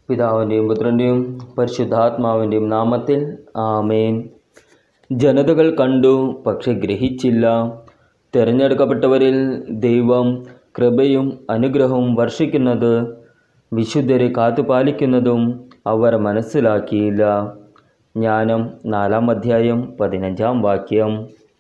പിതാവിൻ്റെയും പുത്രൻ്റെയും പരിശുദ്ധാത്മാവിൻ്റെയും നാമത്തിൽ ആമേൻ ജനതകൾ കണ്ടു പക്ഷെ ഗ്രഹിച്ചില്ല തിരഞ്ഞെടുക്കപ്പെട്ടവരിൽ ദൈവം കൃപയും അനുഗ്രഹവും വർഷിക്കുന്നത് വിശുദ്ധരെ കാത്തുപാലിക്കുന്നതും അവർ മനസ്സിലാക്കിയില്ല ജ്ഞാനം നാലാം അധ്യായം പതിനഞ്ചാം വാക്യം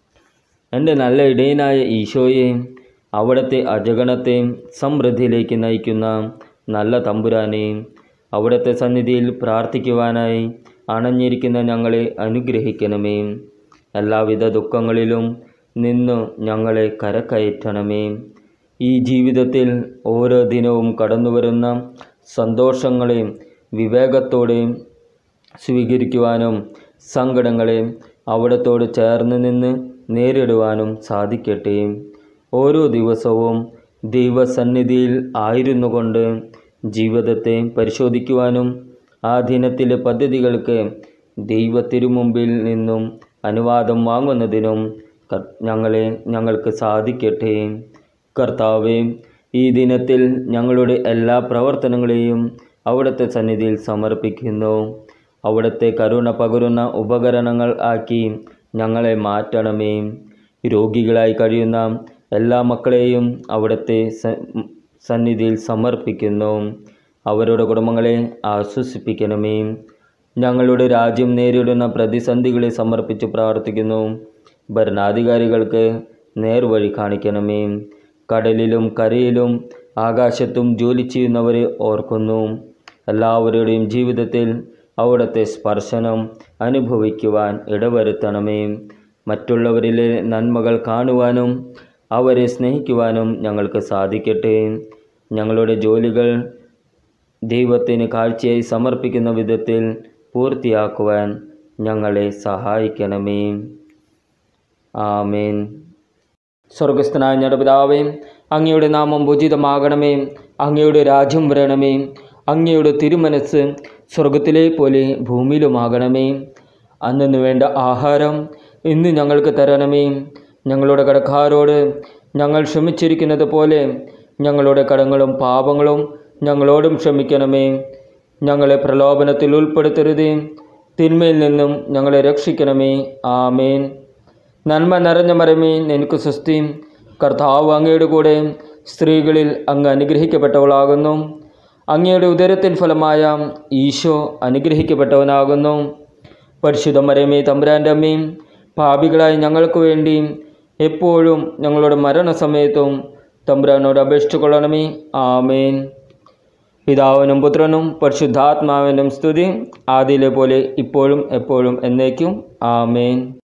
എൻ്റെ നല്ല ഇടയനായ ഈശോയെ അവിടുത്തെ അജഗണത്തെ സമൃദ്ധിയിലേക്ക് നയിക്കുന്ന നല്ല തമ്പുരാനെ അവിടുത്തെ സന്നിധിയിൽ പ്രാർത്ഥിക്കുവാനായി അണഞ്ഞിരിക്കുന്ന ഞങ്ങളെ അനുഗ്രഹിക്കണമേ എല്ലാവിധ ദുഃഖങ്ങളിലും നിന്നു ഞങ്ങളെ കരകയറ്റണമേ ഈ ജീവിതത്തിൽ ഓരോ ദിനവും കടന്നുവരുന്ന സന്തോഷങ്ങളെ വിവേകത്തോടെ സ്വീകരിക്കുവാനും സങ്കടങ്ങളെ അവിടത്തോട് ചേർന്ന് നിന്ന് നേരിടുവാനും സാധിക്കട്ടെ ഓരോ ദിവസവും ദൈവസന്നിധിയിൽ ആയിരുന്നു കൊണ്ട് ജീവിതത്തെ പരിശോധിക്കുവാനും ആ ദിനത്തിലെ പദ്ധതികൾക്ക് ദൈവത്തിരുമുമ്പിൽ നിന്നും അനുവാദം വാങ്ങുന്നതിനും ക- ഞങ്ങളെ ഞങ്ങൾക്ക് സാധിക്കട്ടെ കർത്താവെ ഈ ദിനത്തിൽ ഞങ്ങളുടെ എല്ലാ പ്രവർത്തനങ്ങളെയും അവിടുത്തെ സന്നിധിയിൽ സമർപ്പിക്കുന്നു അവിടുത്തെ കരുണ പകരുന്ന ഉപകരണങ്ങൾ ആക്കി ഞങ്ങളെ മാറ്റണമേ രോഗികളായി കഴിയുന്ന എല്ലാ മക്കളെയും അവിടുത്തെ സ- സന്നിധിയിൽ സമർപ്പിക്കുന്നു അവരുടെ കുടുംബങ്ങളെ ആശ്വസിപ്പിക്കണമേ ഞങ്ങളുടെ രാജ്യം നേരിടുന്ന പ്രതിസന്ധികളെ സമർപ്പിച്ച് പ്രാർത്ഥിക്കുന്നു ഭരണാധികാരികൾക്ക് നേർവഴി കാണിക്കണമേ കടലിലും കരയിലും ആകാശത്തും ജോലി ചെയ്യുന്നവരെ ഓർക്കുന്നു എല്ലാവരുടെയും ജീവിതത്തിൽ അവിടുത്തെ സ്പർശനം അനുഭവിക്കുവാൻ ഇടവരുത്തണമേ മറ്റുള്ളവരിലെ നന്മകൾ കാണുവാനും അവരെ സ്നേഹിക്കുവാനും ഞങ്ങൾക്ക് സാധിക്കട്ടെ ഞങ്ങളുടെ ജോലികൾ ദൈവത്തിന് കാഴ്ചയായി സമർപ്പിക്കുന്ന വിധത്തിൽ പൂർത്തിയാക്കുവാൻ ഞങ്ങളെ സഹായിക്കണമേ ആമേൻ സ്വർഗസ്ഥനായ ഞങ്ങളുടെ പിതാവേ അങ്ങയുടെ നാമം ഉചിതമാകണമേ അങ്ങയുടെ രാജ്യം വരണമേ അങ്ങയുടെ തിരുമനസ് സ്വർഗത്തിലെ പോലെ ഭൂമിയിലുമാകണമേ അന്നു വേണ്ട ആഹാരം ഇന്ന് ഞങ്ങൾക്ക് തരണമേ ഞങ്ങളുടെ കടക്കാരോട് ഞങ്ങൾ ക്ഷമിച്ചിരിക്കുന്നത് പോലെ ഞങ്ങളുടെ കടങ്ങളും പാപങ്ങളും ഞങ്ങളോടും ക്ഷമിക്കണമേ ഞങ്ങളെ പ്രലോഭനത്തിൽ ഉൾപ്പെടുത്തരുതേ തിന്മയിൽ നിന്നും ഞങ്ങളെ രക്ഷിക്കണമേ ആമേൻ നന്മ നിറഞ്ഞ മരമേ എനിക്ക് സ്വസ്തി കർത്താവ് അങ്ങയുടെ കൂടെ സ്ത്രീകളിൽ അങ്ങ് അനുഗ്രഹിക്കപ്പെട്ടവളാകുന്നു അങ്ങയുടെ ഉദരത്തിൻ ഫലമായ ഈശോ അനുഗ്രഹിക്കപ്പെട്ടവനാകുന്നു പരിശുദ്ധ മരമേ തമ്പുരാൻ്റെ അമ്മയും പാപികളായി ഞങ്ങൾക്ക് വേണ്ടി എപ്പോഴും ഞങ്ങളുടെ മരണസമയത്തും തമ്പുരാനോട് അപേക്ഷിച്ചു കൊള്ളണമേ ആമേൻ പിതാവിനും പുത്രനും പരിശുദ്ധാത്മാവിനും സ്തുതി ആദിയിലെ പോലെ ഇപ്പോഴും എപ്പോഴും എന്നേക്കും ആമേൻ